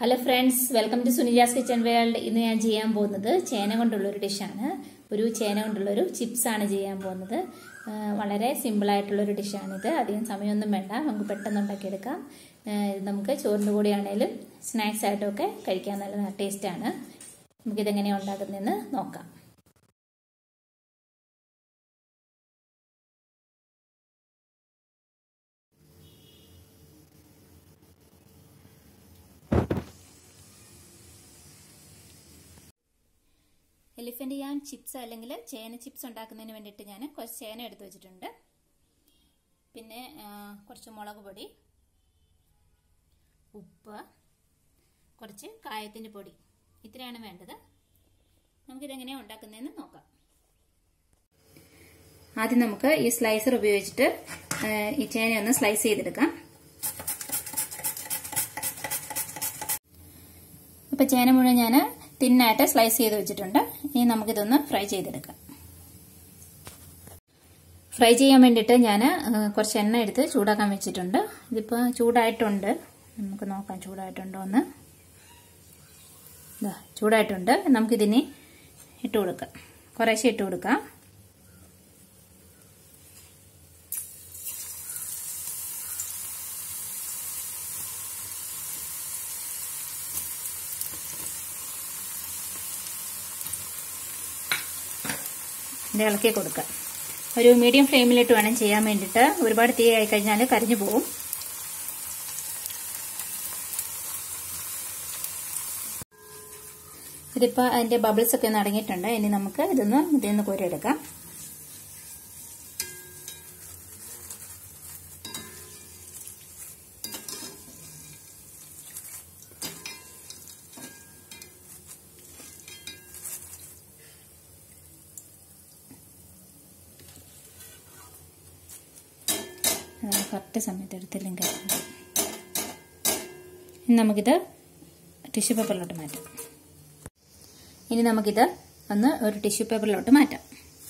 hello friends welcome to Sunija's kitchen world ഇന്ന് ഞാൻ ചെയ്യാൻ പോകുന്നത് ചേന കൊണ്ടുള്ള ഒരു ഡിഷാണ് ഒരു ചേന കൊണ്ടുള്ള ഒരു ചിപ്സ് ആണ് ചെയ്യാൻ പോകുന്നത് ആ, വളരെ സിമ്പിൾ ആയിട്ടുള്ള ഒരു ഡിഷാണിത് അധികം സമയമൊന്നും വേണ്ട നമുക്ക് പെട്ടെന്ന് ഉണ്ടാക്കിയെടുക്കാം ആ, ഇത് നമുക്ക് ചോറിൻ്റെ കൂടെ ആണെങ്കിലും സ്നാക്സ് ആയിട്ടൊക്കെ കഴിക്കാൻ നല്ല ടേസ്റ്റാണ് നമുക്കിതെങ്ങനെയാണ് ഉണ്ടാക്കുന്നതെന്ന് നോക്കാം എലിഫന്റ് യാം ചിപ്സ് അല്ലെങ്കിൽ ചേന ചിപ്സ് ഉണ്ടാക്കുന്നതിന് വേണ്ടിയിട്ട് ഞാൻ കുറച്ച് ചേന എടുത്തു വെച്ചിട്ടുണ്ട് പിന്നെ ആ, കുറച്ച് മുളക് പൊടി ഉപ്പ് കുറച്ച് കായത്തിൻ്റെ പൊടി ഇത്രയാണ് വേണ്ടത് നമുക്കിതെങ്ങനെയാണ് ഉണ്ടാക്കുന്നതെന്ന് നോക്കാം ആദ്യം നമുക്ക് ഈ സ്ലൈസർ ഉപയോഗിച്ചിട്ട് ആ, ഈ ചേന ഒന്ന് സ്ലൈസ് ചെയ്തെടുക്കാം ഇപ്പൊ ചേന മുഴുവൻ ഞാൻ തിന്നായിട്ട് സ്ലൈസ് ചെയ്ത് വെച്ചിട്ടുണ്ട് ഇനി നമുക്കിതൊന്ന് ഫ്രൈ ചെയ്തെടുക്കാം ഫ്രൈ ചെയ്യാൻ വേണ്ടിയിട്ട് ഞാൻ കുറച്ച് എണ്ണ എടുത്ത് ചൂടാക്കാൻ വെച്ചിട്ടുണ്ട് ഇതിപ്പോൾ ചൂടായിട്ടുണ്ട് നമുക്ക് നോക്കാം ചൂടായിട്ടുണ്ടോ എന്ന് ഇതാ ചൂടായിട്ടുണ്ട് നമുക്കിതിനെ ഇട്ട് കൊടുക്കാം കുറേശ്ശെ ഇട്ട് കൊടുക്കാം ഇത് ഇളക്കി കൊടുക്കുക ഒരു മീഡിയം ഫ്ലെയിമിലിട്ട് വേണം ചെയ്യാൻ വേണ്ടിയിട്ട് ഒരുപാട് തീ ആയി കഴിഞ്ഞാൽ കരിഞ്ഞു പോകും ഇതിപ്പോൾ അതിൻ്റെ ബബിൾസ് ഒക്കെ ഒന്ന് അടങ്ങിയിട്ടുണ്ട് ഇനി നമുക്ക് ഇതൊന്ന് ഇതിൽ നിന്ന് കോരിയെടുക്കാം കറക്റ്റ് സമയത്ത് എടുത്തില്ലെങ്കിൽ ഇനി നമുക്കിത് ടിഷ്യൂ പേപ്പറിലോട്ട് മാറ്റാം ഇനി നമുക്കിത് ഒന്ന് ഒരു ടിഷ്യൂ പേപ്പറിലോട്ട് മാറ്റാം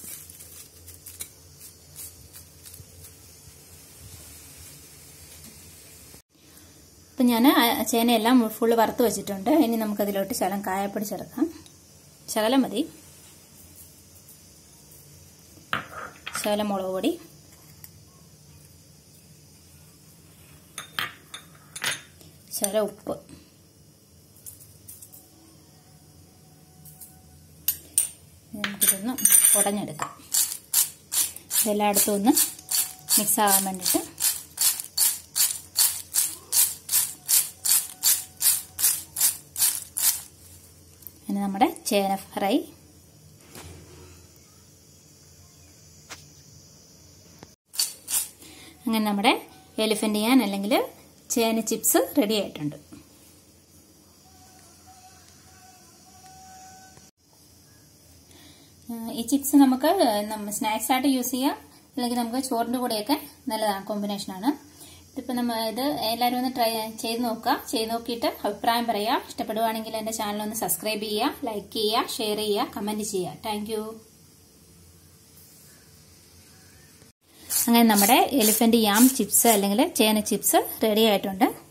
അപ്പം ഞാൻ ചേനയെല്ലാം ഫുള്ള് വറുത്ത് വെച്ചിട്ടുണ്ട് ഇനി നമുക്കതിലോട്ട് ശകലം കായപ്പൊടി ചേർക്കാം ശകലം മതി ശകലം മുളക് പൊടി ശര ഉപ്പ് നമുക്കിതൊന്ന് ഉടഞ്ഞെടുക്കാം ഇതെല്ലായിടത്തും ഒന്ന് മിക്സ് ആകാൻ വേണ്ടിയിട്ട് ഇനി നമ്മുടെ ചേന ഫ്രൈ അങ്ങനെ നമ്മുടെ എലിഫന്റ് ചെയ്യാൻ അല്ലെങ്കിൽ ചേന ചിപ്സ് റെഡി ആയിട്ടുണ്ട് ഈ ചിപ്സ് നമുക്ക് സ്നാക്സ് ആയിട്ട് യൂസ് ചെയ്യാം അല്ലെങ്കിൽ നമുക്ക് ചോറിന്റെ കൂടെയൊക്കെ നല്ലതാണ് കോമ്പിനേഷനാണ് ഇതിപ്പോൾ നമ്മൾ ഇത് എല്ലാവരും ഒന്ന് ട്രൈ ചെയ്ത് നോക്കുക ചെയ്ത് നോക്കിയിട്ട് അഭിപ്രായം പറയുക ഇഷ്ടപ്പെടുവാണെങ്കിൽ എൻ്റെ ചാനൽ ഒന്ന് സബ്സ്ക്രൈബ് ചെയ്യുക ലൈക്ക് ചെയ്യുക ഷെയർ ചെയ്യുക കമൻറ്റ് ചെയ്യുക താങ്ക് അങ്ങനെ നമ്മുടെ എലിഫന്റ് യാം ചിപ്സ് അല്ലെങ്കിൽ ചേന ചിപ്സ് റെഡി ആയിട്ടുണ്ട്